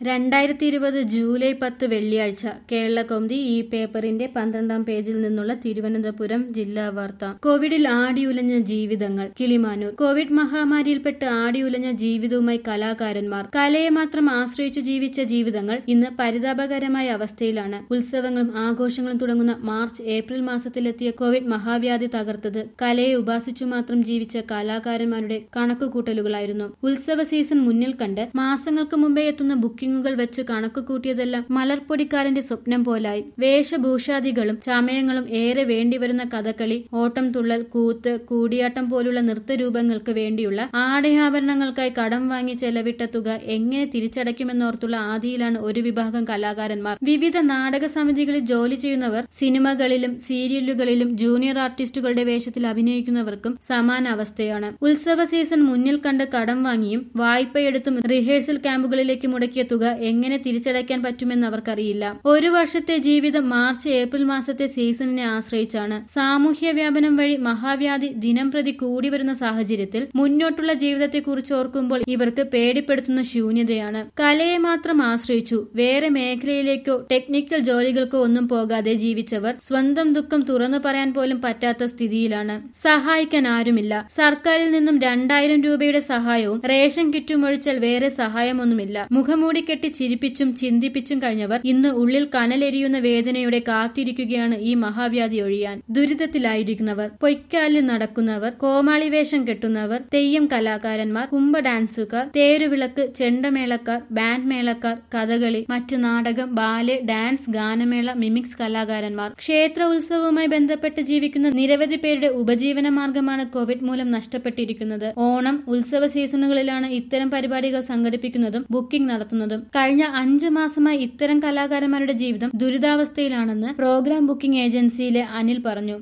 രണ്ടായിരത്തി ഇരുപത് ജൂലൈ പത്ത് വെള്ളിയാഴ്ച കേരളകൗമുദി ഈ പേപ്പറിന്റെ പന്ത്രണ്ടാം പേജിൽ നിന്നുള്ള തിരുവനന്തപുരം ജില്ലാ വാർത്ത കോവിഡിൽ ആടിയുലഞ്ഞ ജീവിതങ്ങൾ കിളിമാനൂർ കോവിഡ് മഹാമാരിയിൽപ്പെട്ട് ആടിയുലഞ്ഞ ജീവിതവുമായി കലാകാരന്മാർ കലയെ മാത്രം ആശ്രയിച്ചു ജീവിച്ച ജീവിതങ്ങൾ ഇന്ന് പരിതാപകരമായ അവസ്ഥയിലാണ് ഉത്സവങ്ങളും ആഘോഷങ്ങളും തുടങ്ങുന്ന മാർച്ച് ഏപ്രിൽ മാസത്തിലെത്തിയ കോവിഡ് മഹാവ്യാധി തകർത്തത് കലയെ ഉപാസിച്ചു മാത്രം ജീവിച്ച കലാകാരന്മാരുടെ കണക്കുകൂട്ടലുകളായിരുന്നു ഉത്സവ സീസൺ മുന്നിൽ കണ്ട് മാസങ്ങൾക്ക് മുമ്പേ എത്തുന്ന ബുക്കിംഗുകൾ വെച്ച് കണക്ക് കൂട്ടിയതെല്ലാം മലർപ്പൊടിക്കാരന്റെ സ്വപ്നം പോലായി വേഷഭൂഷാദികളും ചമയങ്ങളും ഏറെ വേണ്ടിവരുന്ന കഥകളി ഓട്ടം തുള്ളൽ കൂത്ത് കൂടിയാട്ടം പോലുള്ള നൃത്തരൂപങ്ങൾക്ക് വേണ്ടിയുള്ള ആടയാഭരണങ്ങൾക്കായി കടം വാങ്ങി ചെലവിട്ട തുക എങ്ങനെ തിരിച്ചടയ്ക്കുമെന്നോർത്തുള്ള ആദിയിലാണ് ഒരു വിഭാഗം കലാകാരന്മാർ വിവിധ നാടക സമിതികളിൽ ജോലി ചെയ്യുന്നവർ സിനിമകളിലും സീരിയലുകളിലും ജൂനിയർ ആർട്ടിസ്റ്റുകളുടെ വേഷത്തിൽ അഭിനയിക്കുന്നവർക്കും സമാന അവസ്ഥയാണ് ഉത്സവ സീസൺ മുന്നിൽ കണ്ട് കടം വാങ്ങിയും വായ്പയെടുത്തും റിഹേഴ്സൽ ക്യാമ്പുകളിലേക്ക് മുടക്കിയ തുക എങ്ങനെ തിരിച്ചടയ്ക്കാൻ പറ്റുമെന്ന് അവർക്കറിയില്ല ഒരു വർഷത്തെ ജീവിതം മാർച്ച് ഏപ്രിൽ മാസത്തെ സീസണിനെ ആശ്രയിച്ചാണ് സാമൂഹ്യ വ്യാപനം വഴി മഹാവ്യാധി ദിനം പ്രതി കൂടി വരുന്ന സാഹചര്യത്തിൽ മുന്നോട്ടുള്ള ജീവിതത്തെക്കുറിച്ച് ഓർക്കുമ്പോൾ ഇവർക്ക് പേടിപ്പെടുത്തുന്ന ശൂന്യതയാണ് കലയെ മാത്രം ആശ്രയിച്ചു വേറെ മേഖലയിലേക്കോ ടെക്നിക്കൽ ജോലികൾക്കോ ഒന്നും പോകാതെ ജീവിച്ചവർ സ്വന്തം ദുഃഖം തുറന്നു പറയാൻ പോലും പറ്റാത്ത സ്ഥിതിയിലാണ് സഹായിക്കാൻ ആരുമില്ല സർക്കാരിൽ നിന്നും രണ്ടായിരം രൂപയുടെ സഹായവും റേഷൻ കിറ്റും ഒഴിച്ചാൽ വേറെ സഹായമൊന്നുമില്ല മുഖമൂടി കെട്ടി ചിരിപ്പിച്ചും ചിന്തിപ്പിച്ചും കഴിഞ്ഞവർ ഇന്ന് ഉള്ളിൽ കനലെരിയുന്ന വേദനയോടെ കാത്തിരിക്കുകയാണ് ഈ മഹാവ്യാധി ഒഴിയാൻ ദുരിതത്തിലായിരിക്കുന്നവർ പൊയ്ക്കാലിൽ നടക്കുന്നവർ കോമാളി വേഷം കെട്ടുന്നവർ തെയ്യം കലാകാരന്മാർ കുംഭ ഡാൻസുകാർ തേരുവിളക്ക് ചെണ്ടമേളക്കാർ ബാൻഡ് മേളക്കാർ കഥകളി മറ്റ് നാടകം ബാലെ ഡാൻസ് ഗാനമേള മിമിക്സ് കലാകാരന്മാർ ക്ഷേത്ര ഉത്സവവുമായി ബന്ധപ്പെട്ട് ജീവിക്കുന്ന നിരവധി പേരുടെ ഉപജീവന മാർഗമാണ് കോവിഡ് മൂലം നഷ്ടപ്പെട്ടിരിക്കുന്നത് ഓണം ഉത്സവ സീസണുകളിലാണ് ഇത്തരം പരിപാടികൾ സംഘടിപ്പിക്കുന്നതും ബുക്കിംഗ് നടത്തുന്നതും കഴിഞ്ഞ അഞ്ച് മാസമായി ഇത്തരം കലാകാരന്മാരുടെ ജീവിതം ദുരിതാവസ്ഥയിലാണെന്ന് പ്രോഗ്രാം ബുക്കിംഗ് ഏജൻസിയിലെ അനിൽ പറഞ്ഞു